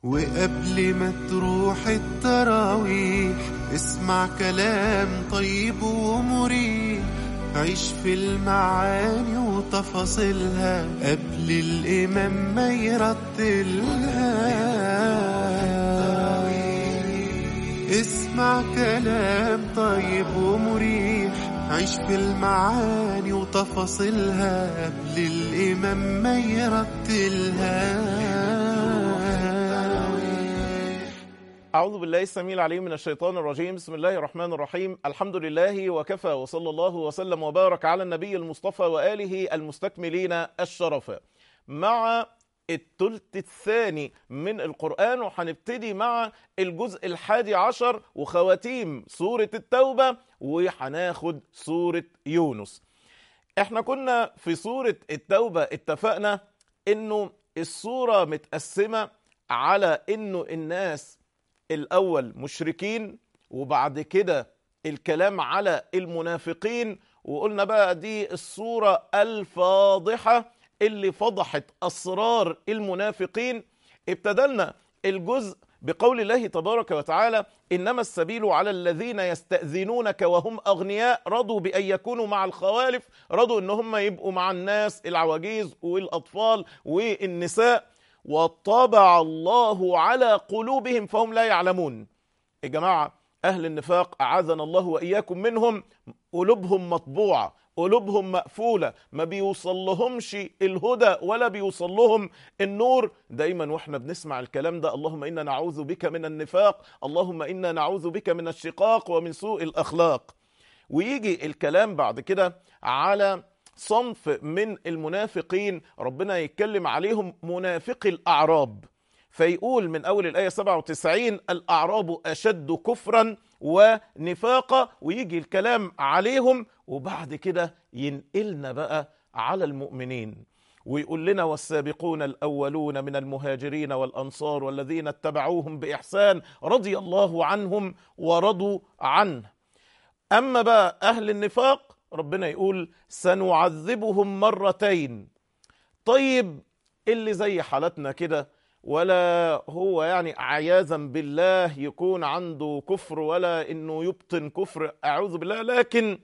وقبل ما تروح التراويح اسمع كلام طيب ومريح عيش في المعاني وتفاصيلها قبل الإمام ما يرتلها اسمع كلام طيب ومريح عيش في المعاني وتفاصيلها قبل الإمام ما يرتلها أعوذ بالله السميع العليم من الشيطان الرجيم بسم الله الرحمن الرحيم الحمد لله وكفى وصلى الله وسلم وبارك على النبي المصطفى وآله المستكملين الشرف مع التلت الثاني من القرآن وهنبتدي مع الجزء الحادي عشر وخواتيم سورة التوبة وهناخد سورة يونس احنا كنا في سورة التوبة اتفقنا انه السورة متقسمة على انه الناس الاول مشركين وبعد كده الكلام على المنافقين وقلنا بقى دي الصورة الفاضحة اللي فضحت اسرار المنافقين ابتدلنا الجزء بقول الله تبارك وتعالى انما السبيل على الذين يستاذنونك وهم اغنياء رضوا بان يكونوا مع الخوالف رضوا ان هم يبقوا مع الناس العواجيز والاطفال والنساء وطبع الله على قلوبهم فهم لا يعلمون يا جماعه اهل النفاق اعاذنا الله واياكم منهم قلوبهم مطبوعه قلوبهم مقفولة ما بيوصل لهمش الهدى ولا بيوصل لهم النور دايما واحنا بنسمع الكلام ده اللهم إنا نعوذ بك من النفاق اللهم إنا نعوذ بك من الشقاق ومن سوء الأخلاق ويجي الكلام بعد كده على صنف من المنافقين ربنا يتكلم عليهم منافق الأعراب فيقول من أول الآية 97 الأعراب أشد كفرا ونفاقا ويجي الكلام عليهم وبعد كده ينقلنا بقى على المؤمنين ويقول لنا والسابقون الأولون من المهاجرين والأنصار والذين اتبعوهم بإحسان رضي الله عنهم ورضوا عنه أما بقى أهل النفاق ربنا يقول سنعذبهم مرتين طيب اللي زي حالتنا كده ولا هو يعني عياذا بالله يكون عنده كفر ولا انه يبطن كفر اعوذ بالله لكن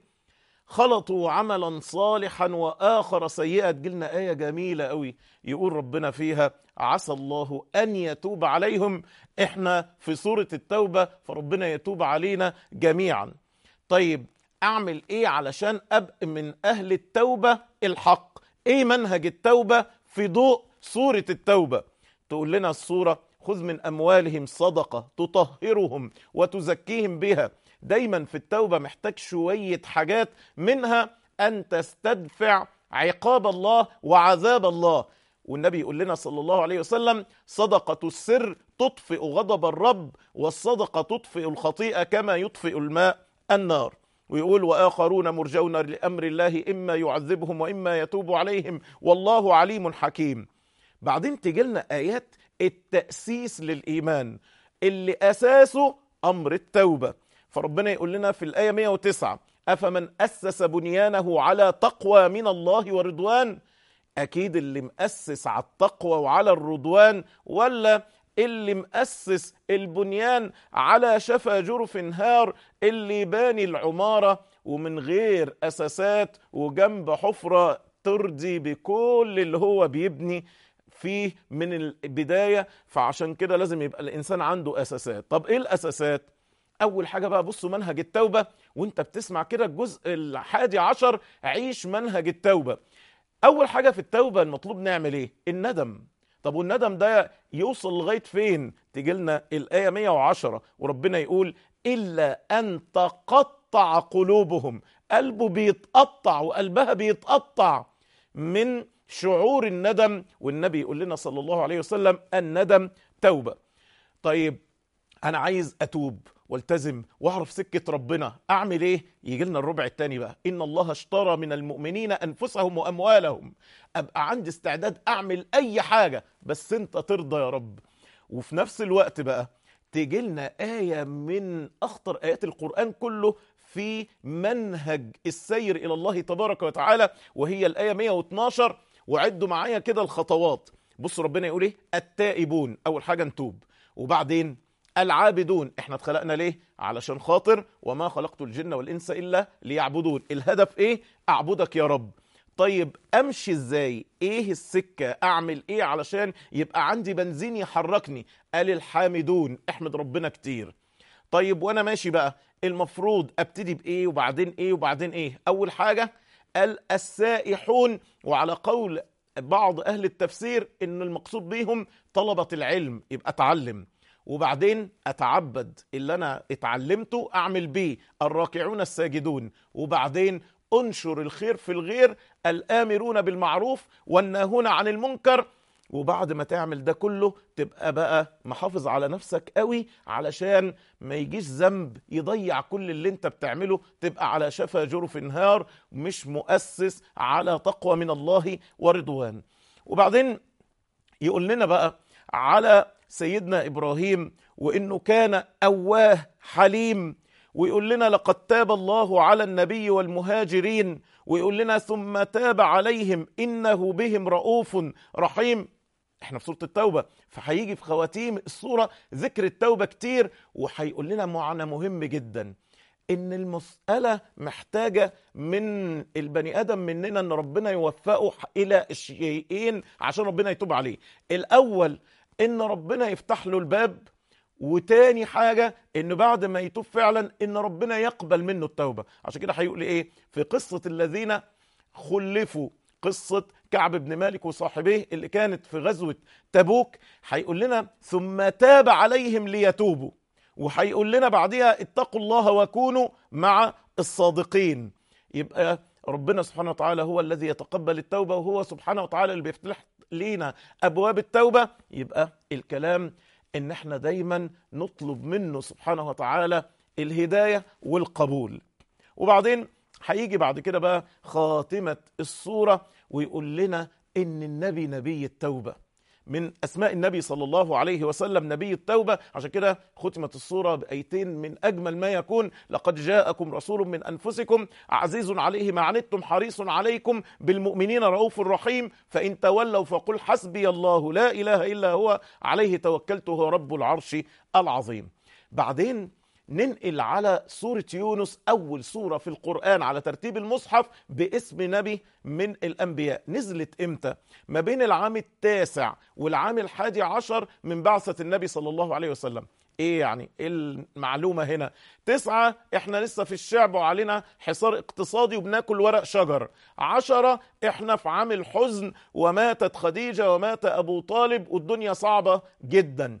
خلطوا عملا صالحا واخر سيئا تجيلنا ايه جميله قوي يقول ربنا فيها عسى الله ان يتوب عليهم احنا في سوره التوبه فربنا يتوب علينا جميعا طيب اعمل ايه علشان ابقى من اهل التوبه الحق ايه منهج التوبه في ضوء سوره التوبه تقول لنا الصورة خذ من أموالهم صدقة تطهرهم وتزكيهم بها دايما في التوبة محتاج شوية حاجات منها أن تستدفع عقاب الله وعذاب الله والنبي يقول لنا صلى الله عليه وسلم صدقة السر تطفئ غضب الرب والصدقة تطفئ الخطيئة كما يطفئ الماء النار ويقول وآخرون مرجون لأمر الله إما يعذبهم وإما يتوب عليهم والله عليم حكيم بعدين تجي لنا ايات التاسيس للايمان اللي اساسه امر التوبه فربنا يقول لنا في الايه 109 افمن اسس بنيانه على تقوى من الله ورضوان اكيد اللي مؤسس على التقوى وعلى الرضوان ولا اللي مؤسس البنيان على شفا جرف هار اللي باني العماره ومن غير اساسات وجنب حفره ترضي بكل اللي هو بيبني فيه من البداية فعشان كده لازم يبقى الإنسان عنده أساسات طب إيه الأساسات؟ أول حاجة بقى بصوا منهج التوبة وانت بتسمع كده الجزء الحادي عشر عيش منهج التوبة أول حاجة في التوبة المطلوب نعمل إيه؟ الندم طب والندم ده يوصل لغاية فين؟ تيجي لنا الآية 110 وربنا يقول إلا أن تقطع قلوبهم قلبه بيتقطع وقلبها بيتقطع من شعور الندم والنبي يقول لنا صلى الله عليه وسلم الندم توبة طيب أنا عايز أتوب والتزم واعرف سكة ربنا أعمل إيه؟ يجي لنا الربع الثاني بقى إن الله اشترى من المؤمنين أنفسهم وأموالهم أبقى عندي استعداد أعمل أي حاجة بس أنت ترضى يا رب وفي نفس الوقت بقى تيجي لنا آية من أخطر آيات القرآن كله في منهج السير إلى الله تبارك وتعالى وهي الآية 112 وعدوا معايا كده الخطوات بص ربنا يقول ايه التائبون اول حاجه نتوب وبعدين العابدون احنا اتخلقنا ليه علشان خاطر وما خلقت الجن والانس الا ليعبدون الهدف ايه اعبدك يا رب طيب امشي ازاي ايه السكه اعمل ايه علشان يبقى عندي بنزين يحركني قال الحامدون احمد ربنا كتير طيب وانا ماشي بقى المفروض ابتدي بايه وبعدين ايه وبعدين ايه اول حاجه قال السائحون وعلى قول بعض اهل التفسير ان المقصود بيهم طلبه العلم يبقى اتعلم وبعدين اتعبد اللي انا اتعلمته اعمل بيه الراكعون الساجدون وبعدين انشر الخير في الغير الامرون بالمعروف والناهون عن المنكر وبعد ما تعمل ده كله تبقى بقى محافظ على نفسك قوي علشان ما يجيش ذنب يضيع كل اللي انت بتعمله تبقى على شفا جرف نهار مش مؤسس على تقوى من الله ورضوان وبعدين يقول لنا بقى على سيدنا ابراهيم وانه كان اواه حليم ويقول لنا لقد تاب الله على النبي والمهاجرين ويقول لنا ثم تاب عليهم انه بهم رؤوف رحيم احنا في سوره التوبه فهيجي في خواتيم السوره ذكر التوبه كتير وهيقول لنا معنى مهم جدا ان المساله محتاجه من البني ادم مننا ان ربنا يوفقه الى الشيئين عشان ربنا يتوب عليه الاول ان ربنا يفتح له الباب وتاني حاجة انه بعد ما يتوب فعلا ان ربنا يقبل منه التوبة عشان كده هيقول ايه في قصة الذين خلفوا قصة كعب بن مالك وصاحبيه اللي كانت في غزوة تبوك هيقول لنا ثم تاب عليهم ليتوبوا وهيقول لنا بعدها اتقوا الله وكونوا مع الصادقين يبقى ربنا سبحانه وتعالى هو الذي يتقبل التوبة وهو سبحانه وتعالى اللي بيفتح لينا أبواب التوبة يبقى الكلام ان احنا دايما نطلب منه سبحانه وتعالى الهدايه والقبول وبعدين هيجي بعد كده بقى خاتمه الصوره ويقول لنا ان النبي نبي التوبه من اسماء النبي صلى الله عليه وسلم نبي التوبه عشان كده ختمت الصوره بايتين من اجمل ما يكون لقد جاءكم رسول من انفسكم عزيز عليه ما عنتم حريص عليكم بالمؤمنين رؤوف رحيم فان تولوا فقل حسبي الله لا اله الا هو عليه توكلت هو رب العرش العظيم بعدين ننقل على سورة يونس أول سورة في القرآن على ترتيب المصحف باسم نبي من الأنبياء نزلت إمتى؟ ما بين العام التاسع والعام الحادي عشر من بعثة النبي صلى الله عليه وسلم ايه يعني ايه المعلومة هنا تسعة احنا لسه في الشعب وعلينا حصار اقتصادي وبناكل ورق شجر عشرة احنا في عام الحزن وماتت خديجة ومات ابو طالب والدنيا صعبة جدا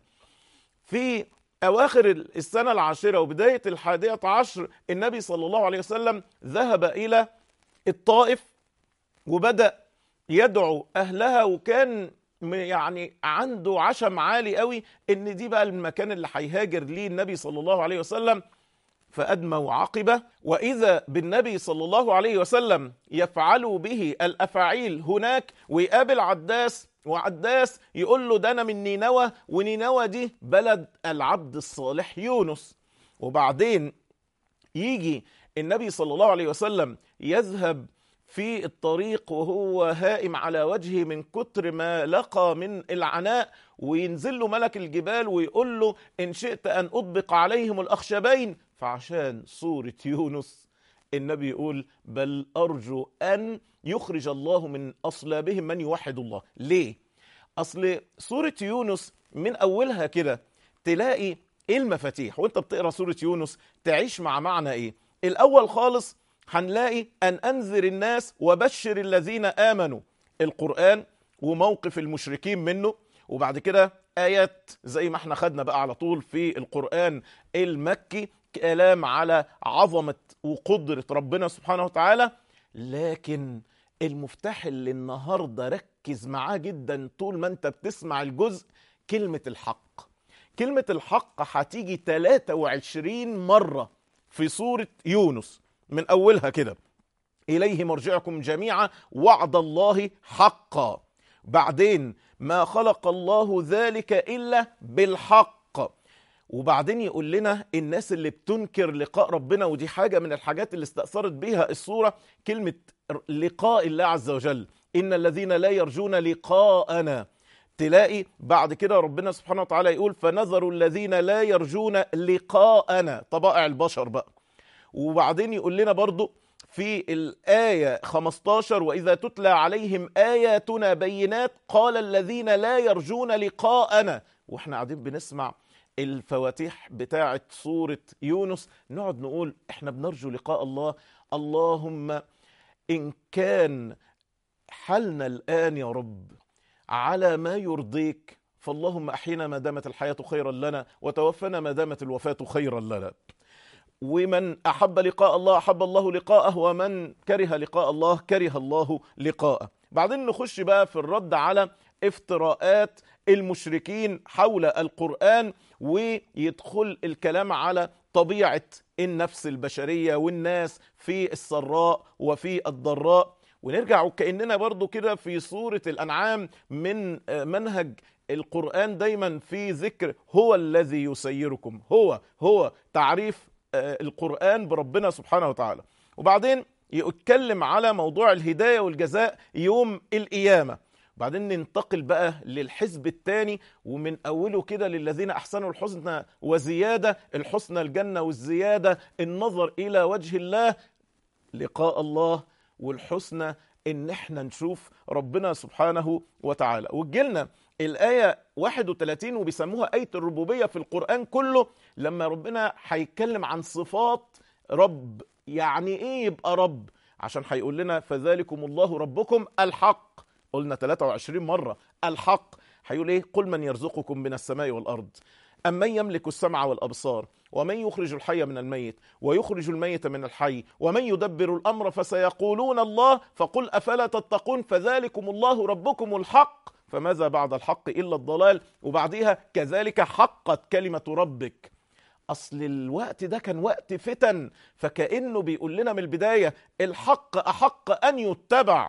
في أواخر السنة العاشرة وبداية الحادية عشر النبي صلى الله عليه وسلم ذهب إلى الطائف وبدأ يدعو أهلها وكان يعني عنده عشم عالي قوي ان دي بقى المكان اللي هيهاجر ليه النبي صلى الله عليه وسلم فأدموا عقبة وإذا بالنبي صلى الله عليه وسلم يفعل به الأفاعيل هناك ويقابل عداس وعداس يقول له ده انا من نينوى ونينوى دي بلد العبد الصالح يونس وبعدين يجي النبي صلى الله عليه وسلم يذهب في الطريق وهو هائم على وجهه من كتر ما لقى من العناء وينزل له ملك الجبال ويقول له ان شئت ان اطبق عليهم الاخشبين فعشان سوره يونس النبي يقول بل ارجو ان يخرج الله من اصلابهم من يوحد الله ليه اصل سوره يونس من اولها كده تلاقي ايه المفاتيح وانت بتقرا سوره يونس تعيش مع معنى ايه الاول خالص هنلاقي ان انذر الناس وبشر الذين امنوا القران وموقف المشركين منه وبعد كده ايات زي ما احنا خدنا بقى على طول في القران المكي كلام على عظمه وقدره ربنا سبحانه وتعالى لكن المفتاح اللي النهارده ركز معاه جدا طول ما انت بتسمع الجزء كلمه الحق كلمه الحق هتيجي 23 مره في سوره يونس من اولها كده اليه مرجعكم جميعا وعد الله حقا بعدين ما خلق الله ذلك الا بالحق وبعدين يقول لنا الناس اللي بتنكر لقاء ربنا ودي حاجه من الحاجات اللي استأثرت بيها الصوره كلمه لقاء الله عز وجل ان الذين لا يرجون لقاءنا تلاقي بعد كده ربنا سبحانه وتعالى يقول فنذر الذين لا يرجون لقاءنا طبائع البشر بقى وبعدين يقول لنا برضو في الآية 15 وإذا تتلى عليهم آياتنا بينات قال الذين لا يرجون لقاءنا وإحنا قاعدين بنسمع الفواتيح بتاعة سورة يونس نقعد نقول إحنا بنرجو لقاء الله اللهم إن كان حالنا الآن يا رب على ما يرضيك فاللهم أحينا ما دامت الحياة خيرا لنا وتوفنا ما دامت الوفاة خيرا لنا ومن أحب لقاء الله أحب الله لقاءه ومن كره لقاء الله كره الله لقاءه بعدين نخش بقى في الرد على افتراءات المشركين حول القرآن ويدخل الكلام على طبيعة النفس البشرية والناس في السراء وفي الضراء ونرجع كأننا برضو كده في سورة الأنعام من منهج القرآن دايما في ذكر هو الذي يسيركم هو هو تعريف القرآن بربنا سبحانه وتعالى وبعدين يتكلم على موضوع الهداية والجزاء يوم القيامة بعدين ننتقل بقى للحزب الثاني ومن أوله كده للذين أحسنوا الحسنى وزيادة الحسنى الجنة والزيادة النظر إلى وجه الله لقاء الله والحسنى ان احنا نشوف ربنا سبحانه وتعالى وجلنا الآية 31 وبيسموها آية الربوبية في القرآن كله لما ربنا هيتكلم عن صفات رب يعني ايه يبقى رب عشان هيقول لنا فذلكم الله ربكم الحق قلنا 23 مرة الحق هيقول ايه قل من يرزقكم من السماء والأرض أمن يملك السمع والأبصار ومن يخرج الحي من الميت ويخرج الميت من الحي ومن يدبر الأمر فسيقولون الله فقل أفلا تتقون فذلكم الله ربكم الحق فماذا بعد الحق إلا الضلال وبعديها كذلك حقت كلمة ربك أصل الوقت ده كان وقت فتن فكأنه بيقول لنا من البداية الحق أحق أن يتبع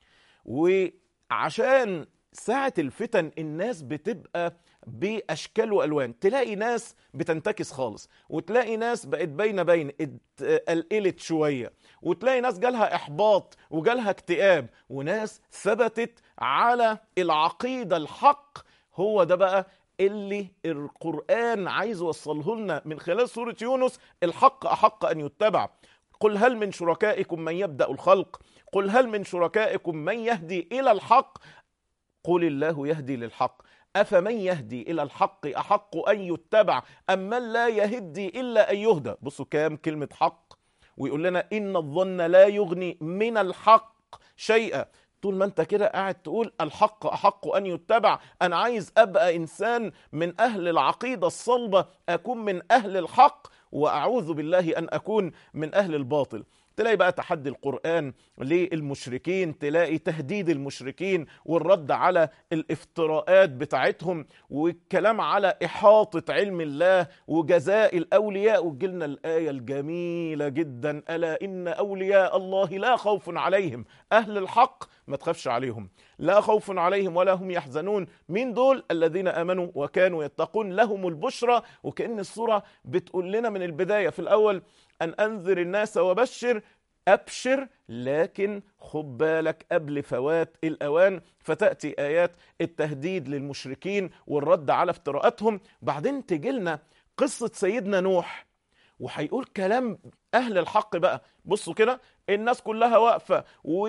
وعشان ساعة الفتن الناس بتبقى باشكال والوان تلاقي ناس بتنتكس خالص وتلاقي ناس بقت بين بين قلقلت شويه وتلاقي ناس جالها احباط وجالها اكتئاب وناس ثبتت على العقيده الحق هو ده بقى اللي القران عايز يوصله لنا من خلال سوره يونس الحق احق ان يتبع قل هل من شركائكم من يبدا الخلق قل هل من شركائكم من يهدي الى الحق قل الله يهدي للحق أفمن يهدي إلى الحق أحق أن يتبع أم من لا يهدي إلا أن يهدى بصوا كام كلمة حق ويقول لنا إن الظن لا يغني من الحق شيئا طول ما انت كده قاعد تقول الحق أحق أن يتبع أنا عايز أبقى إنسان من أهل العقيدة الصلبة أكون من أهل الحق وأعوذ بالله أن أكون من أهل الباطل تلاقي بقى تحدي القرآن للمشركين تلاقي تهديد المشركين والرد على الافتراءات بتاعتهم والكلام على إحاطة علم الله وجزاء الأولياء وجلنا الآية الجميلة جدا ألا إن أولياء الله لا خوف عليهم أهل الحق ما تخافش عليهم لا خوف عليهم ولا هم يحزنون مين دول الذين آمنوا وكانوا يتقون لهم البشرى وكأن الصورة بتقول لنا من البداية في الأول أن أنذر الناس وبشر أبشر لكن خد بالك قبل فوات الأوان فتأتي آيات التهديد للمشركين والرد على افتراءاتهم بعدين تجي لنا قصة سيدنا نوح وهيقول كلام أهل الحق بقى بصوا كده الناس كلها واقفة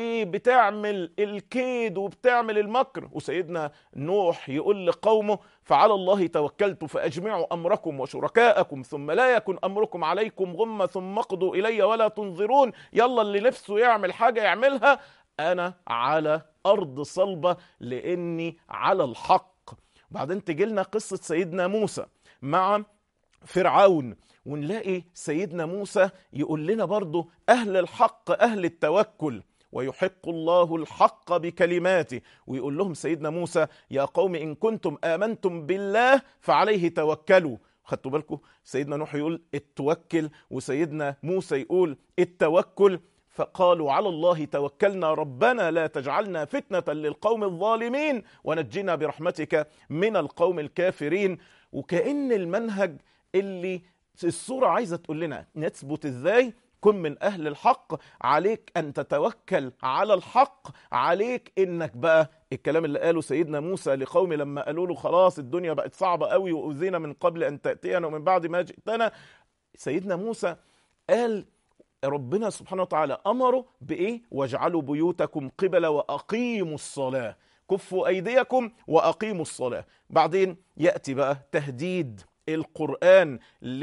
وبتعمل الكيد وبتعمل المكر وسيدنا نوح يقول لقومه فعلى الله توكلت فأجمعوا أمركم وشركاءكم ثم لا يكن أمركم عليكم غمة ثم اقضوا إلي ولا تنظرون يلا اللي نفسه يعمل حاجة يعملها أنا على أرض صلبة لأني على الحق بعدين تجي لنا قصة سيدنا موسى مع فرعون ونلاقي سيدنا موسى يقول لنا برضو أهل الحق أهل التوكل ويحق الله الحق بكلماته ويقول لهم سيدنا موسى يا قوم إن كنتم آمنتم بالله فعليه توكلوا خدتوا بالكم سيدنا نوح يقول التوكل وسيدنا موسى يقول التوكل فقالوا على الله توكلنا ربنا لا تجعلنا فتنة للقوم الظالمين ونجنا برحمتك من القوم الكافرين وكأن المنهج اللي الصورة عايزة تقول لنا نثبت ازاي كن من أهل الحق عليك أن تتوكل على الحق عليك إنك بقى الكلام اللي قاله سيدنا موسى لقوم لما قالوا له خلاص الدنيا بقت صعبة قوي وأذينا من قبل أن تأتينا ومن بعد ما جئتنا سيدنا موسى قال ربنا سبحانه وتعالى أمره بإيه واجعلوا بيوتكم قبلة وأقيموا الصلاة كفوا أيديكم وأقيموا الصلاة بعدين يأتي بقى تهديد القرآن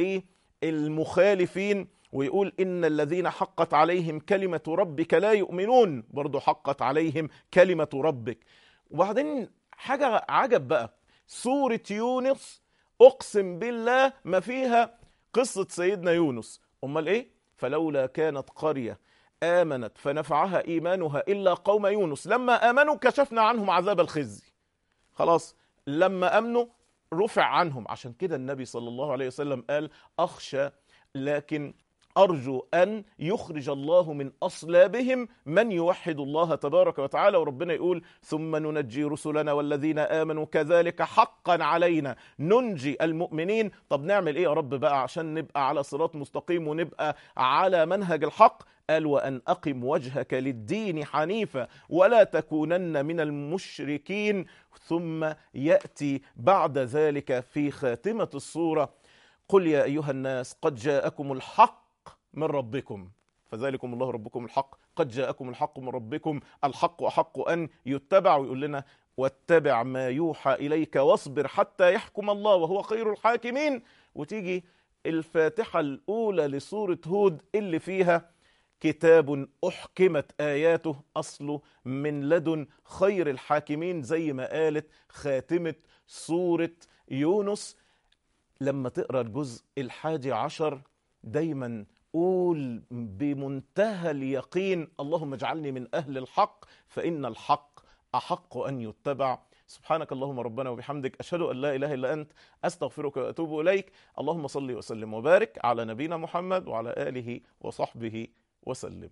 للمخالفين ويقول إن الذين حقت عليهم كلمة ربك لا يؤمنون برضو حقت عليهم كلمة ربك وبعدين حاجة عجب بقى سورة يونس أقسم بالله ما فيها قصة سيدنا يونس أمال إيه؟ فلولا كانت قرية آمنت فنفعها إيمانها إلا قوم يونس لما آمنوا كشفنا عنهم عذاب الخزي خلاص لما أمنوا رفع عنهم عشان كده النبي صلى الله عليه وسلم قال أخشى لكن أرجو أن يخرج الله من أصلابهم من يوحد الله تبارك وتعالى وربنا يقول ثم ننجي رسلنا والذين آمنوا كذلك حقا علينا ننجي المؤمنين طب نعمل إيه يا رب بقى عشان نبقى على صراط مستقيم ونبقى على منهج الحق قال وأن أقم وجهك للدين حنيفا ولا تكونن من المشركين ثم يأتي بعد ذلك في خاتمة الصورة قل يا أيها الناس قد جاءكم الحق من ربكم فذلكم الله ربكم الحق قد جاءكم الحق من ربكم الحق أحق أن يتبع ويقول لنا واتبع ما يوحى إليك واصبر حتى يحكم الله وهو خير الحاكمين وتيجي الفاتحة الأولى لسورة هود اللي فيها كتاب أحكمت آياته أصله من لدن خير الحاكمين زي ما قالت خاتمة سورة يونس لما تقرأ الجزء الحادي عشر دايما قول بمنتهى اليقين اللهم اجعلني من أهل الحق فإن الحق أحق أن يتبع سبحانك اللهم ربنا وبحمدك أشهد أن لا إله إلا أنت أستغفرك وأتوب إليك اللهم صل وسلم وبارك على نبينا محمد وعلى آله وصحبه وسلم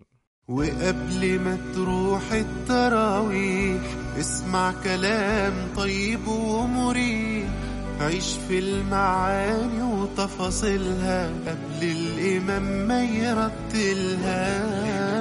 وقبل ما تروح التراويح اسمع كلام طيب ومريح عيش في المعاني وتفاصيلها قبل الإمام ما يرتلها